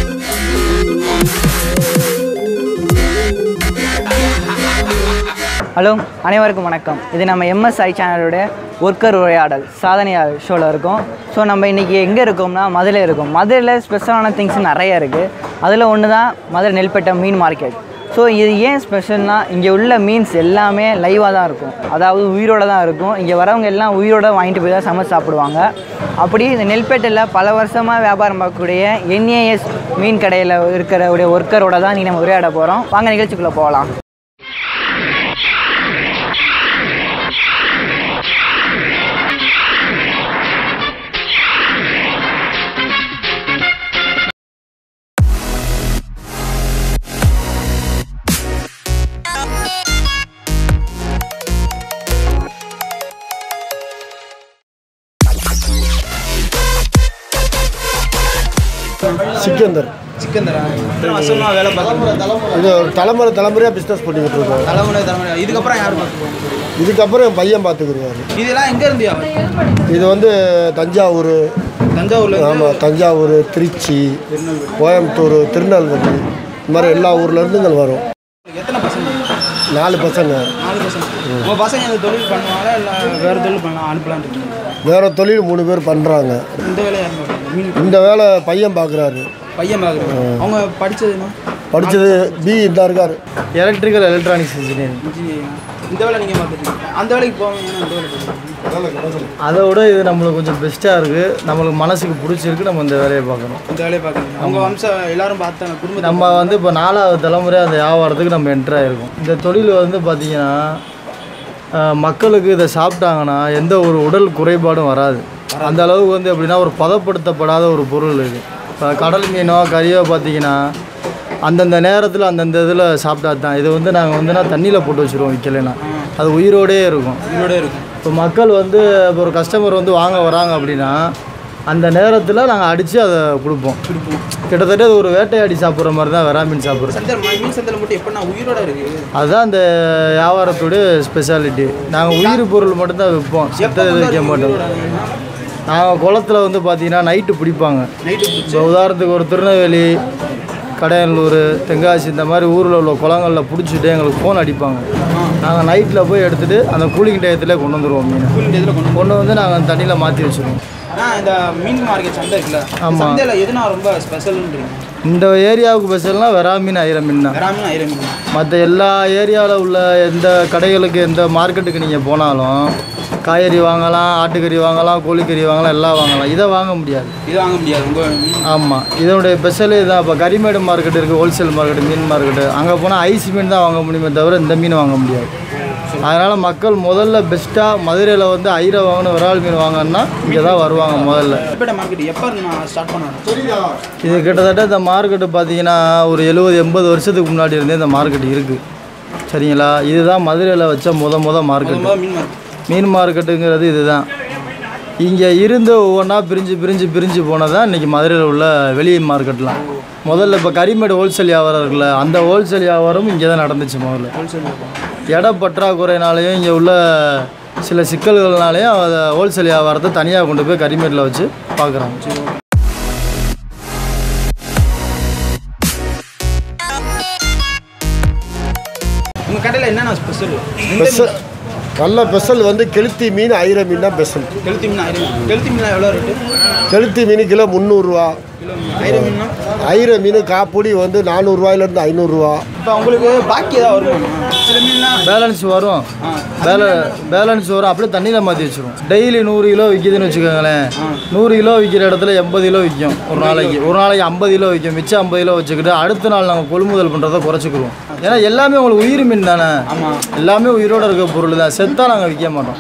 Hello அனைவருக்கும் வணக்கம் இது நம்ம எம்எஸ்ஐ சேனலோட ஒர்க்கர் உரையாடல் சாதனையாளர் ஷோவில் இருக்கோம் ஸோ நம்ம இன்றைக்கி எங்கே இருக்கோம்னா மதுரையில் இருக்கோம் மதுரையில் ஸ்பெஷலான திங்ஸ் நிறைய இருக்குது அதில் ஒன்று தான் மதுரை நெல்பேட்டை மீன் மார்க்கெட் ஸோ இது ஏன் ஸ்பெஷல்னா இங்கே உள்ள மீன்ஸ் எல்லாமே லைவாக தான் இருக்கும் அதாவது உயிரோடு தான் இருக்கும் இங்கே வரவங்க எல்லாம் உயிரோட வாங்கிட்டு போய் தான் சமைச்சு சாப்பிடுவாங்க அப்படி இந்த நெல்பேட்டையில் பல வருஷமாக வியாபாரம் பார்க்கக்கூடிய என்ஏஎஸ் மீன் கடையில் இருக்கிற ஒர்க்கரோட தான் நீ நம்ம உரையாட போகிறோம் வாங்க நிகழ்ச்சிக்குள்ளே போகலாம் சிக்கந்தர் சிக்கந்தரா இத்தனை வருஷமா வேலை பார்த்துருக்கோம் இது ஒரு தலைமுறை தலைமுறையாக பிஸ்னஸ் பண்ணிக்கிட்டு இருக்கோம் தலைமுறை தலைமுறை இதுக்கப்புறம் யார் பார்த்துக்குவாங்க இதுக்கப்புறம் என் பையன் பார்த்துக்கிருக்காரு இதெல்லாம் எங்கே இருந்தியா இது வந்து தஞ்சாவூர் தஞ்சாவூர்ல இருந்து ஆமாம் தஞ்சாவூர் திருச்சி கோயம்புத்தூர் திருநெல்வேலி இந்த மாதிரி எல்லா ஊர்லேருந்து இங்கே வரும் எத்தனை பசங்க நாலு பசங்க நாலு பசங்க உங்கள் பசங்க இந்த தொழில் பண்ணுவாங்களா இல்லை வேறு தொழில் பண்ணலாம் அனுப்பலான்னு இருக்கீங்க வேறு தொழில் மூணு பேர் பண்ணுறாங்க இந்த வேலை யார் பார்க்குறாங்க மீன் இந்த வேலை பையன் பார்க்குறாரு பையன் பார்க்குறாங்க அவங்க படித்ததுன்னா படித்தது பி இந்த இருக்கார் எலக்ட்ரிக்கல் எலக்ட்ரானிக்ஸ் இன்ஜினியரிங் இன்ஜினியரிங் இந்த வேலை நீங்கள் பார்த்துருக்கீங்க அந்த வேலைக்கு போவீங்கன்னா இந்த வேலை பார்க்குறீங்க அதை விட இது நம்மளுக்கு கொஞ்சம் பெஸ்ட்டாக இருக்குது நம்மளுக்கு மனசுக்கு பிடிச்சிருக்கு நம்ம இந்த வேலையை பார்க்கணும் இந்த வேலையை பார்க்குறீங்க உங்கள் வம்சம் எல்லாரும் பார்த்தாங்க குடும்பத்தை நம்ம வந்து இப்போ நாலாவது தலைமுறை அந்த வியாபாரத்துக்கு நம்ம என்ட்ரு ஆகிருக்கோம் இந்த தொழில் வந்து பார்த்திங்கன்னா அஹ், மக்களுக்கு இதை சாப்பிட்டாங்கன்னா எந்த ஒரு உடல் குறைபாடும் வராது அந்த அளவுக்கு வந்து எப்படின்னா ஒரு பதப்படுத்தப்படாத ஒரு பொருள் இது இப்போ கடல் மீனோ கறியோ பார்த்தீங்கன்னா அந்தந்த நேரத்தில் அந்தந்த இதில் சாப்பிட்டா தான் இது வந்து நாங்கள் வந்து நான் தண்ணியில் போட்டு வச்சுருவோம் விற்கலைன்னா அது உயிரோடே இருக்கும் உயிரோட இருக்கும் இப்போ மக்கள் வந்து இப்போ ஒரு கஸ்டமர் வந்து வாங்க வராங்க அப்படின்னா அந்த நேரத்தில் நாங்கள் அடித்து அதை கொடுப்போம் கிட்டத்தட்ட அது ஒரு வேட்டையாடி சாப்பிட்ற மாதிரி தான் வெறா மீன் சாப்பிட்றது சந்தை மீன் சந்தையில் மட்டும் எப்படின்னா உயிரோட இருக்குது அதுதான் அந்த வியாபாரத்துடைய ஸ்பெஷாலிட்டி நாங்கள் உயிர் பொருள் மட்டும்தான் விற்போம் செத்தது வைக்க மாட்டோம் நாங்கள் குளத்துல வந்து பார்த்தீங்கன்னா நைட்டு பிடிப்பாங்க நைட்டு இப்போ உதாரணத்துக்கு ஒரு திருநெல்வேலி கடையனூர் தென்காசி இந்த மாதிரி ஊரில் உள்ள குளங்களில் பிடிச்சிட்டு எங்களுக்கு ஃபோன் அடிப்பாங்க நாங்கள் நைட்டில் போய் எடுத்துகிட்டு அந்த கூலிங் டயத்தில் கொண்டு வந்துடுவோம் மீனை கூலிங் இதில் கொண்டு கொண்டு வந்து நாங்கள் தண்ணியில் மாற்றி வச்சுருவோம் ஆனால் இந்த மீன் மார்க்கெட் சந்தை இருக்குல்ல ஆமா. சந்தையில் எதுனா ரொம்ப ஸ்பெஷல்ன்றீங்க இந்த ஏரியாவுக்கு ஸ்பெஷல்னா வெறா மீன் ஐர மீன் தான் வெறாமீன் ஐர மீன் மற்ற எல்லா ஏரியாவில் உள்ள எந்த கடைகளுக்கு எந்த மார்க்கெட்டுக்கு நீங்கள் போனாலும் காய்கறி வாங்கலாம் ஆட்டுக்கறி வாங்கலாம் கோழிக்கறி வாங்கலாம் எல்லாம் வாங்கலாம் இதை வாங்க முடியாது இது வாங்க முடியாது உங்கள் மீன் ஆமாம் இதனுடைய ஸ்பெஷல் இதுதான் இப்போ கரிமேடு மார்க்கெட் இருக்குது ஹோல்சேல் மார்க்கெட் மீன் மார்க்கெட்டு அங்கே போனால் ஐஸ் மீன் தான் வாங்க முடியுமே தவிர இந்த மீன் வாங்க முடியாது அதனால் மக்கள் முதல்ல பெஸ்ட்டாக மதுரையில் வந்து ஐரை வாங்கணும் விரால் மீன் வாங்கணும்னா இங்கே தான் வருவாங்க முதல்ல நெல்பேட்டை மார்க்கெட் எப்போ நான் ஸ்டார்ட் பண்ணணும் இது கிட்டத்தட்ட இந்த மார்க்கெட்டு பார்த்தீங்கன்னா ஒரு எழுபது எண்பது வருஷத்துக்கு முன்னாடி இருந்தே இந்த மார்க்கெட் இருக்குது சரிங்களா இதுதான் மதுரையில் வச்ச முத முத மார்க்கெட் முதல் மீன் மார்க்கெட் மீன் மார்க்கெட்டுங்கிறது இதுதான் இங்கே இருந்து ஒவ்வொன்றா பிரிஞ்சு பிரிஞ்சு பிரிஞ்சு போனதான் இன்றைக்கி மதுரையில் உள்ள வெளி மார்க்கெட்லாம் முதல்ல இப்போ கரிமேடு ஹோல்சேல் வியாபாரம் இருக்குல்ல அந்த ஹோல்சேல் வியாபாரமும் இங்கே தான் நடந்துச்சு முதல்ல ஹோல்சேல் இட பற்றாக்குறையினாலையும் இங்கே உள்ள சில சிக்கல்கள்னாலையும் அதை ஹோல்சேல் வியாபாரத்தை தனியாக கொண்டு போய் கரிமேட்டில் வச்சு பார்க்குறாங்க உங்கள் கடையில் என்னென்ன ஸ்பெஷல் ஸ்பெஷல் நல்ல ஸ்பெஷல் வந்து கெளுத்தி மீன் ஐர மீன் தான் ஸ்பெஷல் கெளுத்தி மீன் ஐர மீன் கெளுத்தி மீன் எவ்வளோ ரேட்டு கெளுத்தி மீன் கிலோ முந்நூறுரூவா கிலோ மீன் ஐர மீன்னா ஐர மீன் காப்பொடி வந்து நானூறுரூவாயிலேருந்து ஐநூறுரூவா இப்போ உங்களுக்கு பாக்கி ஏதாவது வருமா சில மீன்லாம் பேலன்ஸ் வரும் ஆ பேல பேலன்ஸ் வரும் அப்படியே தண்ணியில் மாற்றி வச்சிரும் டெய்லி நூறு கிலோ விற்கிதுன்னு வச்சுக்கோங்களேன் நூறு கிலோ விற்கிற இடத்துல எண்பது கிலோ விற்கும் ஒரு நாளைக்கு ஒரு நாளைக்கு ஐம்பது கிலோ விற்கும் மிச்சம் ஐம்பது கிலோ வச்சுக்கிட்டு அடுத்த நாள் நாங்கள் கொள்முதல் பண்ணுறதை குறைச்சிக்கிருவோம் ஏன்னா எல்லாமே உங்களுக்கு உயிர் மீன் தானே ஆமாம் எல்லாமே உயிரோட இருக்க பொருள் தான் செத்தா நாங்கள் விற்க மாட்டோம்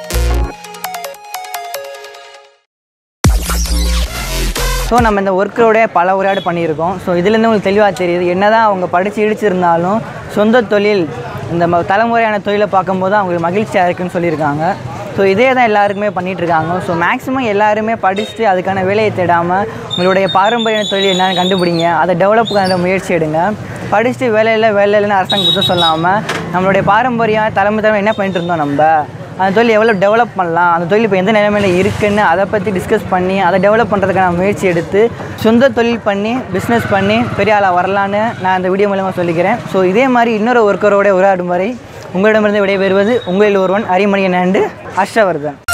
ஸோ நம்ம இந்த ஒர்க்கரோட பல உரையாடு பண்ணியிருக்கோம் ஸோ இதுலேருந்து உங்களுக்கு தெளிவாக தெரியுது என்னதான் அவங்க படித்து இடிச்சிருந்தாலும் சொந்த தொழில் இந்த ம- தலைமுறையான தொழிலை பார்க்கும்போது அவங்களுக்கு மகிழ்ச்சியாக இருக்குன்னு சொல்லியிருக்காங்க ஸோ இதே தான் எல்லாருக்குமே பண்ணிட்டு இருக்காங்க ஸோ மேக்ஸிமம் எல்லாருமே படிச்சுட்டு அதுக்கான வேலையை தேடாமல் உங்களுடைய பாரம்பரிய தொழில் என்னன்னு கண்டுபிடிங்க அதை டெவலப் பண்ண முயற்சி எடுங்க படிச்சுட்டு வேலையில் வேலையில்னு அரசாங்கம் குற்றம் சொல்லாமல் நம்மளுடைய பாரம்பரியம் தலைமை தலைமை என்ன பண்ணிட்டு இருந்தோம் நம்ம அந்த தொழில் எவ்வளோ டெவலப் பண்ணலாம் அந்த தொழில் இப்போ எந்த நிலைமையில் இருக்குன்னு அதை பற்றி டிஸ்கஸ் பண்ணி அதை டெவலப் பண்ணுறதுக்கான முயற்சி எடுத்து சொந்த தொழில் பண்ணி பிஸ்னஸ் பண்ணி பெரிய ஆளாக வரலான்னு நான் இந்த வீடியோ மூலமாக சொல்லிக்கிறேன் ஸோ இதே மாதிரி இன்னொரு ஒர்க்கரோட உரையாடும் வரை உங்களிடமிருந்து விடைபெறுவது உங்களில் ஒருவன் அரிமணியன் அண்டு ஹர்ஷவர்தன்